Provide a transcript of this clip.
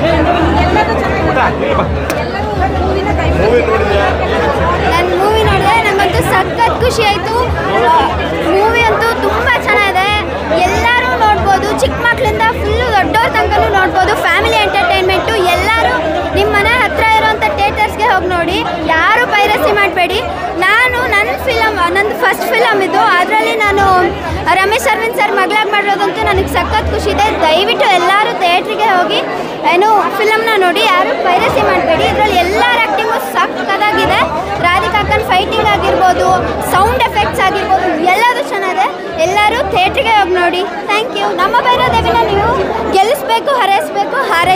ಎಲ್ಲರೂ ಚೆನ್ನಾಗಿದೆ ಎಲ್ಲರೂ ಮೂವಿನ ಕೈ ನಾನು ಮೂವಿ ನೋಡಿದೆ ನನಗಂತೂ ಸಖತ್ ಖುಷಿ ಆಯಿತು ಮೂವಿ ಅಂತೂ ತುಂಬ ಚೆನ್ನಾಗಿದೆ ಎಲ್ಲರೂ ನೋಡ್ಬೋದು ಚಿಕ್ಕ ಮಕ್ಕಳಿಂದ ಫುಲ್ಲು ದೊಡ್ಡವ್ರ ತನಕನೂ ನೋಡ್ಬೋದು ಫ್ಯಾಮಿಲಿ ಎಂಟರ್ಟೈನ್ಮೆಂಟು ಎಲ್ಲರೂ ನಿಮ್ಮ ಮನೆ ಹತ್ರ ಇರೋಂಥ ಥಿಯೇಟರ್ಸ್ಗೆ ಹೋಗಿ ನೋಡಿ ಯಾರು ಪೈರಸಿ ಮಾಡಬೇಡಿ ನಾನು ನನ್ನ ಫಿಲಮ್ ನಂದು ಫಸ್ಟ್ ಫಿಲಮ್ ಇದು ಅದರಲ್ಲಿ ನಾನು ರಮೇಶ್ ಅರವಿಂದ್ ಸರ್ ಮಗಳಾಗಿ ಮಾಡಿರೋದಂತೂ ನನಗೆ ಸಖತ್ ಖುಷಿ ಇದೆ ದಯವಿಟ್ಟು ಎಲ್ಲರೂ ಥಿಯೇಟ್ರಿಗೆ ಹೋಗಿ ಏನು ಫಿಲಮ್ನ ನೋಡಿ ಯಾರು ಪೈರಸಿ ಮಾಡಬೇಡಿ ಇದರಲ್ಲಿ ಎಲ್ಲರ ಆ್ಯಕ್ಟಿಂಗು ಸಕ್ಕತ್ತಾಗಿದೆ ರಾಧಿಕಾಕನ್ ಫೈಟಿಂಗ್ ಆಗಿರ್ಬೋದು ಸೌಂಡ್ ಎಫೆಕ್ಟ್ಸ್ ಆಗಿರ್ಬೋದು ಎಲ್ಲದೂ ಚೆನ್ನಾಗಿದೆ ಎಲ್ಲರೂ ಥಿಯೇಟ್ರಿಗೆ ಹೋಗಿ ನೋಡಿ ಥ್ಯಾಂಕ್ ಯು ನಮ್ಮ ಭೈರದೇವಿನ ನೀವು ಗೆಲ್ಲಿಸ್ಬೇಕು ಹರೈಸ್ಬೇಕು ಹಾರೈಸ್ಬೇಕು